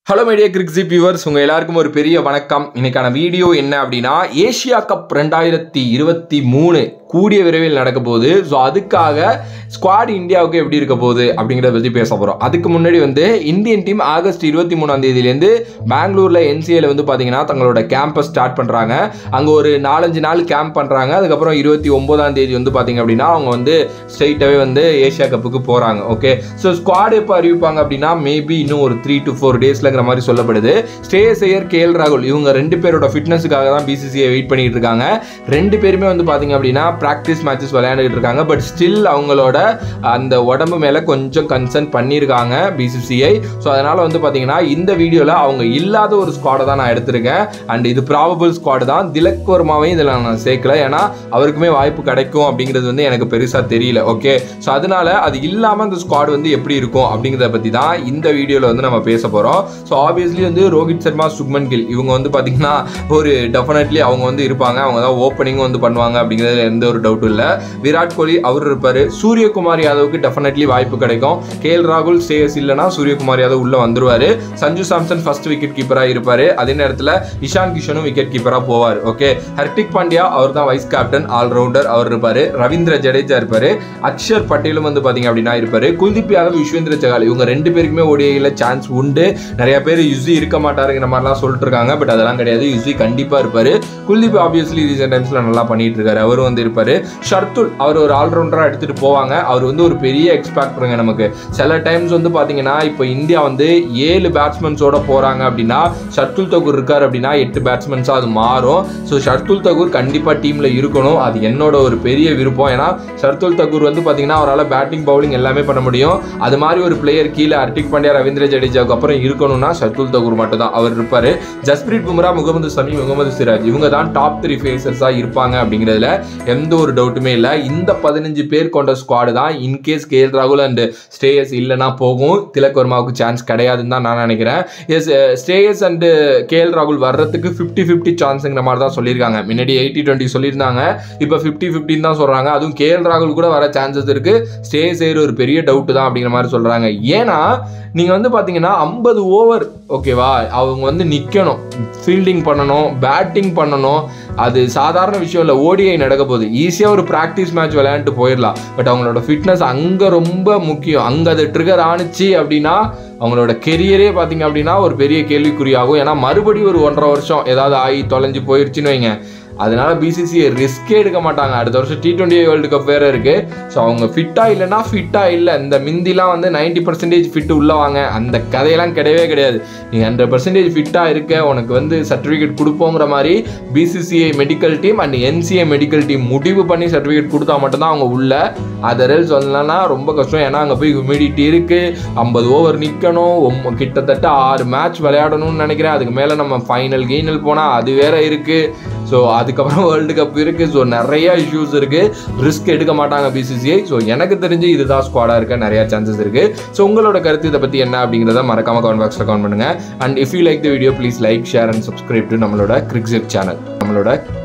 hello media கிரிக்ஸி viewers உங்கள் எல்லாருக்கும் ஒரு பெரிய வணக்கம் இன்னைக்கான வீடியோ என்ன அப்படின்னா ஏஷியா கப் ரெண்டாயிரத்தி இருபத்தி மூணு கூடிய விரைவில் நடக்க போகுது ஸோ அதுக்காக ஸ்குவாட் இந்தியாவுக்கு எப்படி இருக்க போகுது அப்படிங்கிறத பற்றி பேச போகிறோம் அதுக்கு முன்னாடி வந்து இந்தியன் டீம் ஆகஸ்ட் இருபத்தி மூணாம் தேதியிலேருந்து பெங்களூரில் என்சிஏல வந்து பார்த்தீங்கன்னா தங்களோட கேம்பை ஸ்டார்ட் பண்ணுறாங்க அங்கே ஒரு நாலஞ்சு நாள் கேம்ப் பண்ணுறாங்க அதுக்கப்புறம் இருபத்தி ஒம்போதாம் தேதி வந்து பார்த்தீங்க அப்படின்னா அவங்க வந்து ஸ்ட்ரெயிட்டாகவே வந்து ஏஷியா கப்புக்கு போகிறாங்க ஓகே ஸோ ஸ்குவாட் எப்போ அறிவிப்பாங்க அப்படின்னா மேபி இன்னும் ஒரு த்ரீ டு ஃபோர் டேஸ்லங்கிற மாதிரி சொல்லப்படுது ஸ்ரேயஸ் ஐயர் கே எல் ராகுல் இவங்க ரெண்டு பேரோட ஃபிட்னஸுக்காக தான் பிசிசிஐ வெயிட் பண்ணிட்டு இருக்காங்க ரெண்டு பேருமே வந்து பார்த்தீங்க அப்படின்னா ப்ராக்டிஸ் மேட்சஸ் விளையாண்டுட்டு இருக்காங்க பட் ஸ்டில் அவங்களோட அந்த உடம்பு மேலே கொஞ்சம் கன்சர்ன் பண்ணியிருக்காங்க பிசிசிஐ ஸோ அதனால் வந்து பார்த்தீங்கன்னா இந்த வீடியோவில் அவங்க இல்லாத ஒரு ஸ்குவாடை தான் நான் எடுத்திருக்கேன் அண்ட் இது ப்ராபபிள் ஸ்குவாடு தான் திலக் வர்மாவையும் இதில் நான் சேர்க்கல ஏன்னா அவருக்குமே வாய்ப்பு கிடைக்கும் அப்படிங்கிறது வந்து எனக்கு பெருசாக தெரியல ஓகே ஸோ அதனால அது இல்லாமல் அந்த ஸ்குவாட் வந்து எப்படி இருக்கும் அப்படிங்கிறத பற்றி தான் இந்த வீடியோவில் வந்து நம்ம பேச போகிறோம் ஸோ ஆப்வியஸ்லி வந்து ரோஹித் சர்மா சுக்மன் கில் இவங்க வந்து பார்த்தீங்கன்னா ஒரு டெஃபினெட்லி அவங்க வந்து இருப்பாங்க அவங்க தான் ஓப்பனிங்கும் வந்து பண்ணுவாங்க அப்படிங்கிறதுல எந்த ஒரு டவுட்டும் இல்லை விராட் கோலி அவர் இருப்பார் சூரியகுமார் யாதவுக்கு டெஃபினெட்லி வாய்ப்பு கிடைக்கும் கே எல் ராகுல் சேஎஸ் இல்லைனா சூரியகுமார் யாதவ் உள்ள வந்துருவார் சஞ்சு சாம்சன் ஃபர்ஸ்ட் விக்கெட் கீப்பராக இருப்பார் அதே நேரத்தில் இஷான் கிஷனும் விக்கெட் கீப்பராக போவார் ஓகே ஹர்திக் பாண்டியா அவர் தான் வைஸ் கேப்டன் ஆல்ரவுண்டர் அவர் இருப்பார் ரவீந்திர ஜடேஜா இருப்பார் அக்ஷர் பட்டேலும் வந்து பார்த்தீங்க அப்படின்னா இருப்பார் குல்தீப் யாதவ் யுஸ்வேந்திர சகால் இவங்க ரெண்டு பேருக்குமே ஓடிஐயில் சான்ஸ் உண்டு நிறைய பேர் யுசி இருக்க மாட்டாருங்கிற மாதிரிலாம் சொல்லிட்டு இருக்காங்க பட் அதெல்லாம் கிடையாது யுசி கண்டிப்பாக இருப்பார் குல்தீப் ஆப்வியஸ்லி ரீசெண்ட் டைம்ஸில் நல்லா பண்ணிட்டு இருக்காரு அவரும் வந்து இருப்பார் ஷர்துல் அவர் ஒரு ஆல்ரவுண்டராக எடுத்துகிட்டு போவாங்க அவர் வந்து ஒரு பெரிய எக்ஸ்பேக்டருங்க நமக்கு சில டைம்ஸ் வந்து பார்த்தீங்கன்னா இப்போ இந்தியா வந்து ஏழு பேட்ஸ்மேன்ஸோட போகிறாங்க அப்படின்னா ஷர்துல் தகூர் இருக்கார் அப்படின்னா எட்டு பேட்ஸ்மேன்ஸாக அது மாறும் ஸோ ஷர்துல் தகூர் கண்டிப்பாக டீமில் இருக்கணும் அது என்னோட ஒரு பெரிய விருப்பம் ஏன்னா ஷர்துல் தகூர் வந்து பார்த்தீங்கன்னா அவரால் பேட்டிங் பவுலிங் எல்லாமே பண்ண முடியும் அது மாதிரி ஒரு பிளேயர் கீழே ஹர்திக் பாண்டியா ரவீந்திர ஜடேஜாவுக்கு அப்புறம் இருக்கணும்னா ஷர்துல் தகூர் மட்டும் தான் அவர் இருப்பார் ஜஸ்பிரீத் பும்ரா முகமது சமி முகமது சிராஜ் இவங்க தான் டாப் த்ரீ ஃபேஸர்ஸாக இருப்பாங்க அப்படிங்கிறதுல எந்த ஒரு டவுட்டுமே இல்லை இந்த பதினஞ்சு பேர் கொண்ட ஸ்குவாடு தான் இன்கேஸ் கே எல் ராகுல் அண்ட் ஸ்டேயஸ் இல்லைனா போகும் திலக் வர்மாவுக்கு சான்ஸ் கிடையாதுன்னு தான் நான் நினைக்கிறேன் yes Shreyas and K L ராகுல் வர்றதுக்கு ஃபிஃப்டி ஃபிஃப்டி சான்ஸுங்கிற மாதிரி தான் சொல்லியிருக்காங்க முன்னாடி எயிட்டி டுவெண்ட்டி சொல்லியிருந்தாங்க இப்போ ஃபிஃப்டி ஃபிஃப்டின்னு தான் சொல்கிறாங்க அதுவும் கே எல் ராகுல் கூட வர சான்சஸ் இருக்குது ஸ்டேயஸ் ஐயர் ஒரு பெரிய டவுட்டு தான் அப்படிங்கிற மாதிரி சொல்கிறாங்க ஏன்னா நீங்கள் வந்து பார்த்தீங்கன்னா ஐம்பது ஓவர் ஓகேவா அவங்க வந்து நிற்கணும் ஃபீல்டிங் பண்ணணும் பேட்டிங் பண்ணணும் அது சாதாரண விஷயம் இல்லை ஓடிஐ நடக்க போகுது ஈஸியாக ஒரு ப்ராக்டிஸ் மேட்ச் விளையாண்டுட்டு போயிடலாம் பட் அவங்களோட ஃபிட்னஸ் அங்கே ரொம்ப முக்கியம் அங்கே அது ட்ரிகர் ஆணுச்சு அப்படின்னா அவங்களோட கெரியரே பார்த்தீங்க அப்படின்னா ஒரு பெரிய கேள்விக்குறியாகும் ஏன்னா மறுபடியும் ஒரு ஒன்றரை வருஷம் ஏதாவது ஆகி தொலைஞ்சு போயிடுச்சுன்னு வைங்க அதனால பிசிசிஐ ரிஸ்கே எடுக்க மாட்டாங்க அடுத்த வருஷம் டி டுவெண்ட்டி வேர்ல்டு கப் வேற இருக்கு ஸோ அவங்க ஃபிட்டா இல்லைன்னா ஃபிட்டா இல்லை இந்த மிந்திலாம் வந்து நைன்டி பர்சன்டேஜ் ஃபிட் உள்ள வாங்க அந்த கதையெல்லாம் கிடையவே கிடையாது நீ ஹண்ட்ரட் பர்சன்டேஜ் ஃபிட்டா இருக்க உனக்கு வந்து சர்டிஃபிகேட் கொடுப்போங்கிற மாதிரி BCCI medical team and NCA medical team முடிவு பண்ணி சர்டிஃபிகேட் கொடுத்தா மட்டும்தான் அவங்க உள்ள அதர் சொல்லலைன்னா ரொம்ப கஷ்டம் ஏன்னா அங்கே போய் ஹியூமிடிட்டி இருக்கு ஐம்பது ஓவர் நிற்கணும் கிட்டத்தட்ட ஆறு மேட்ச் விளையாடணும்னு நினைக்கிறேன் அதுக்கு மேலே நம்ம ஃபைனல் கெய்னல் போனால் அது வேற இருக்கு ஸோ அதுக்கப்புறம் வேர்ல்டு கப் இருக்குது ஸோ நிறைய இஷ்யூஸ் இருக்குது ரிஸ்க் எடுக்க மாட்டாங்க பிசிசிஐ ஸோ எனக்கு தெரிஞ்சு இதுதான் ஸ்குவாடாக இருக்க நிறைய சான்சஸ் இருக்குது ஸோ உங்களோட கருத்து இதை பற்றி என்ன அப்படிங்கிறத மறக்காம கமெண்ட் பாக்ஸில் கமெண்ட் பண்ணுங்கள் and if you like the video please like share and subscribe to நம்மளோட கிரிக்ஸிட் சேனல் நம்மளோட